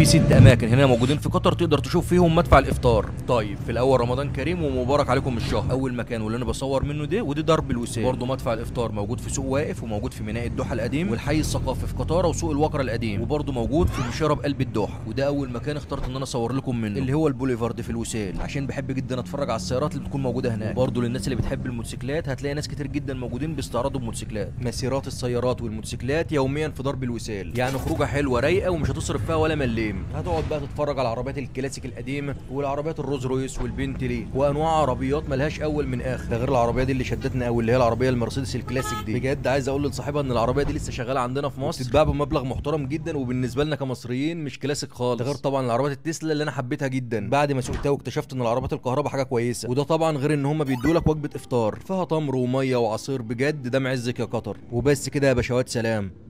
في ست اماكن هنا موجودين في قطر تقدر تشوف فيهم مدفع الافطار طيب في الاول رمضان كريم ومبارك عليكم الشهر اول مكان واللي انا بصور منه ده ودي درب الوسام برضه مدفع الافطار موجود في سوق واقف وموجود في ميناء الدوحه القديم والحي الثقافي في قطاره وسوق الوكره القديم وبرضه موجود في مشاره بقلب الدوحه وده اول مكان اخترت ان انا اصور لكم منه اللي هو البوليفارد في الوسال عشان بحب جدا اتفرج على السيارات اللي بتكون موجوده هناك برضه للناس اللي بتحب الموتوسيكلات هتلاقي ناس كتير جدا موجودين بيستعرضوا بموتوسيكلات مسيرات السيارات والموتوسيكلات يوميا في درب الوسال يعني خروجه حلوه رايقه ومش هتصرف فيها ولا مليم هتقعد بقى تتفرج على العربيات الكلاسيك القديمه والعربيات الروز رويس والبنتلي وانواع عربيات ملهاش اول من اخر ده غير العربيه دي اللي شدتنا قوي اللي هي العربيه المرسيدس الكلاسيك دي بجد عايز اقول لصاحبها ان العربيه دي لسه شغاله عندنا في مصر بتتباع بمبلغ محترم جدا وبالنسبه لنا كمصريين مش كلاسيك خالص ده غير طبعا العربيات التسلا اللي انا حبيتها جدا بعد ما سوقتها واكتشفت ان العربيات الكهرباء حاجه كويسه وده طبعا غير ان هم بيدوا لك وجبه افطار فيها تمر وميه وعصير بجد ده معزك يا قطر وبس كده يا باشوات سلام